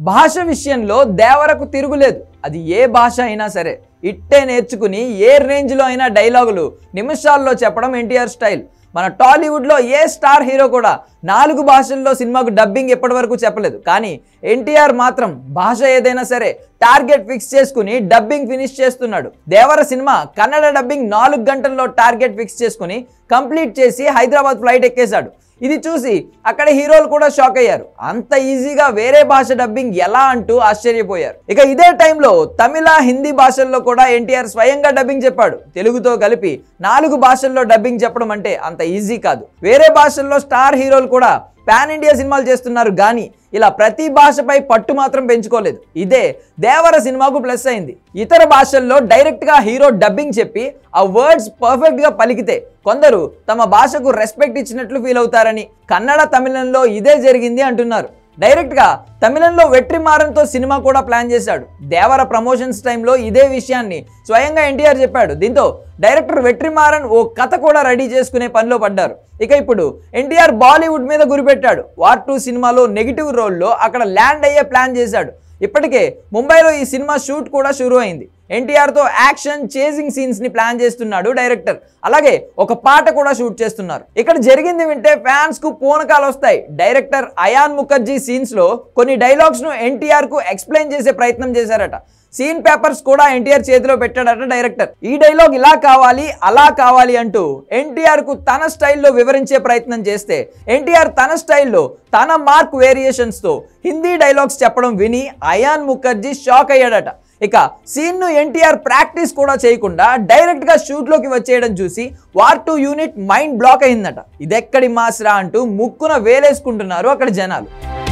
భాష విషయంలో దేవరకు తిరుగులేదు అది ఏ భాష అయినా సరే ఇట్టే నేర్చుకుని ఏ రేంజ్లో అయినా డైలాగులు నిమిషాల్లో చెప్పడం ఎన్టీఆర్ స్టైల్ మన టాలీవుడ్లో ఏ స్టార్ హీరో కూడా నాలుగు భాషల్లో సినిమాకు డబ్బింగ్ ఎప్పటివరకు చెప్పలేదు కానీ ఎన్టీఆర్ మాత్రం భాష ఏదైనా సరే టార్గెట్ ఫిక్స్ చేసుకుని డబ్బింగ్ ఫినిష్ చేస్తున్నాడు దేవర సినిమా కన్నడ డబ్బింగ్ నాలుగు గంటల్లో టార్గెట్ ఫిక్స్ చేసుకుని కంప్లీట్ చేసి హైదరాబాద్ ఫ్లైట్ ఎక్కేశాడు ఇది చూసి అక్కడ హీరోలు కూడా షాక్ అయ్యారు అంత ఈజీగా వేరే భాష డబ్బింగ్ ఎలా అంటూ ఆశ్చర్యపోయారు ఇక ఇదే టైంలో తమిళ హిందీ భాషల్లో కూడా ఎన్టీఆర్ స్వయంగా డబ్బింగ్ చెప్పాడు తెలుగుతో కలిపి నాలుగు భాషల్లో డబ్బింగ్ చెప్పడం అంటే అంత ఈజీ కాదు వేరే భాషల్లో స్టార్ హీరోలు కూడా పాన్ ఇండియా సినిమాలు చేస్తున్నారు కానీ ఇలా ప్రతి భాషపై పట్టు మాత్రం పెంచుకోలేదు ఇదే దేవర సినిమాకు ప్లస్ అయింది ఇతర భాషల్లో డైరెక్ట్గా హీరో డబ్బింగ్ చెప్పి ఆ వర్డ్స్ పర్ఫెక్ట్గా పలికితే కొందరు తమ భాషకు రెస్పెక్ట్ ఇచ్చినట్లు ఫీల్ అవుతారని కన్నడ తమిళంలో ఇదే జరిగింది అంటున్నారు డైరెక్ట్గా తమిళంలో వెట్రిమారన్తో సినిమా కూడా ప్లాన్ చేశాడు దేవర ప్రమోషన్స్ టైంలో ఇదే విషయాన్ని స్వయంగా ఎన్టీఆర్ చెప్పాడు దీంతో డైరెక్టర్ వెట్రిమారన్ ఓ కథ కూడా రెడీ చేసుకునే పనిలో పడ్డారు ఇక ఇప్పుడు ఎన్టీఆర్ బాలీవుడ్ మీద గురిపెట్టాడు వార్ టూ సినిమాలో నెగిటివ్ రోల్లో అక్కడ ల్యాండ్ అయ్యే ప్లాన్ చేశాడు ఇప్పటికే ముంబైలో ఈ సినిమా షూట్ కూడా షురూ అయింది ఎన్టీఆర్తో యాక్షన్ చేసింగ్ సీన్స్ ని ప్లాన్ చేస్తున్నాడు డైరెక్టర్ అలాగే ఒక పాట కూడా షూట్ చేస్తున్నారు ఇక్కడ జరిగింది వింటే ఫ్యాన్స్ కు పూనకాలు వస్తాయి డైరెక్టర్ అయాన్ ముఖర్జీ సీన్స్ లో కొన్ని డైలాగ్స్ ను ఎన్టీఆర్ కు ఎక్స్ప్లెయిన్ చేసే ప్రయత్నం చేశారట సీన్ పేపర్స్ కూడా ఎన్టీఆర్ చేతిలో పెట్టాడట డైరెక్టర్ ఈ డైలాగ్ ఇలా కావాలి అలా కావాలి అంటూ ఎన్టీఆర్ కు తన స్టైల్లో వివరించే ప్రయత్నం చేస్తే ఎన్టీఆర్ తన స్టైల్లో తన మార్క్ వేరియేషన్స్ తో హిందీ డైలాగ్స్ చెప్పడం విని అయాన్ ముఖర్జీ షాక్ అయ్యాడట ఇక సీన్ ను ఎన్టీఆర్ ప్రాక్టీస్ కూడా చేయకుండా డైరెక్ట్ గా షూట్ లోకి వచ్చేయడం చూసి war two unit mind block అయిందట ఇదెక్కడి మాస్రా అంటూ ముక్కున వేలేసుకుంటున్నారు అక్కడ జనాలు